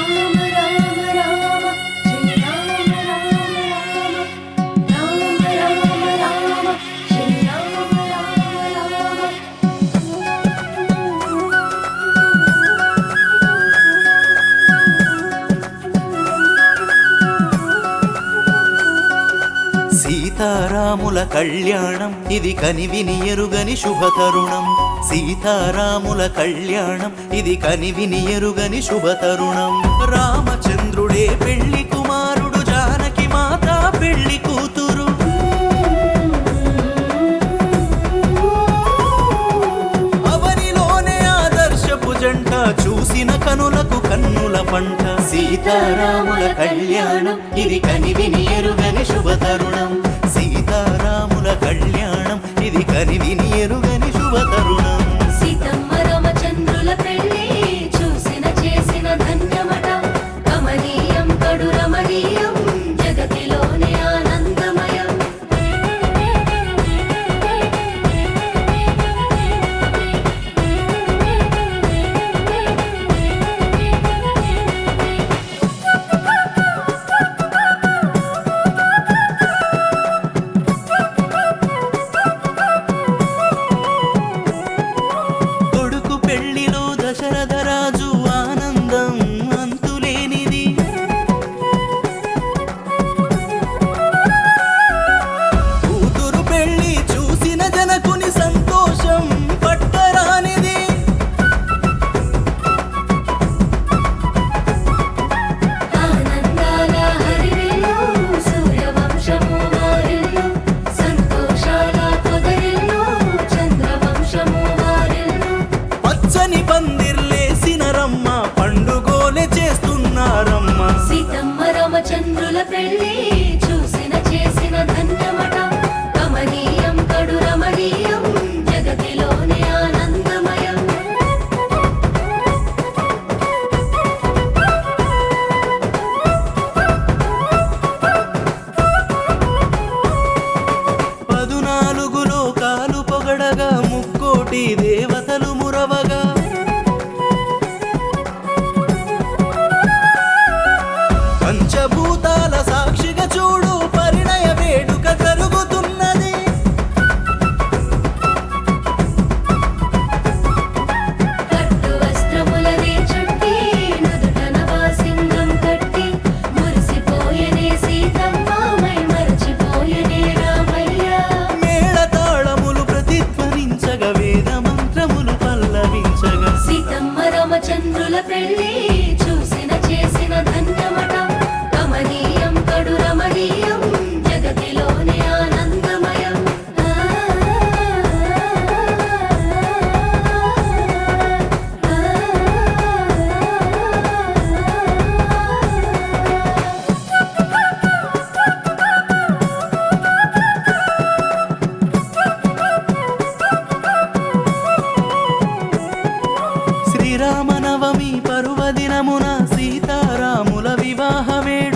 రామ రామ రామ జయ రామ రామ రామ రామ రామ రామ జయ రామ రామ రామ సీతారాముల కళ్యాణం ఇది కనివిని ఎరుగని శుభతరుణం సీతారాముల కళ్యాణం ఇది కనివిని ఎరుగని శుభతరుణం రామచంద్రుడే పెళ్లి కుమారుడు జానకి మాత పెళ్లి కూతురు అవనిలోనే ఆదర్శపు జంట చూసిన కనులకు కన్నుల పంట సీతారాముల కళ్యాణం ఇది కనివిని ఎరుగని శుభతరుణం సీతారాముల కళ్యాణం ఇది కనివిని ఎరుగని శుభతరుణం సీతమ్మ రామచంద్రుల పెళ్లి చూసిన చేసిన ధన్యమట కమనీయం కడు రమణీయం జగతిలోనే ఆనందమయం కొడుకు పెళ్లిలో దశరథ రాజు ఆనందం అంతులేనిది కూతురు పెళ్లి చూసిన జనకుని సంతోషం పట్టరానిది ఆనందాల హరివిల్లు సూర్యవంశము వారిల్లు సంతోషాల పొదరిల్లు చంద్రవంశము వారిల్లు పచ్చని పందిర్లేసిన రమ్మ పండుగోలే చేస్తున్నారమ్మ సీతమ్మ రామచంద్రుల పెళ్లి చూసిన చేసిన ధన్యమట కమనీయం కడు రమణీయం జగతిలోనే ఆనందమయం పదునాలుగు లోకాలు పొగడగా ముక్కోటి దేవతలు మురవగా పంచభూతాల సాక్షిగా చూడు పరిణయ వేడుక జరుగుతున్నది కట్టు వస్త్రములనే చుట్టి నుదుట నవాసింగం కట్టి మురిసిపోయనే సీతమ్మ మై మరచిపోయనే రామయ్య మేళతాళములు ప్రతిధ్వనించగా వేద మంత్రములు పల్లవించగా సీతమ్మ రామచంద్రుల పెళ్లి చూసిన చేసిన ధన్యమట కమనీయం కడు రమణీయం జగతిలోనే ఆనందమయం ఆ, శ్రీరామనవమి పర్వదినమున సీతారాముల వివాహ వేడుక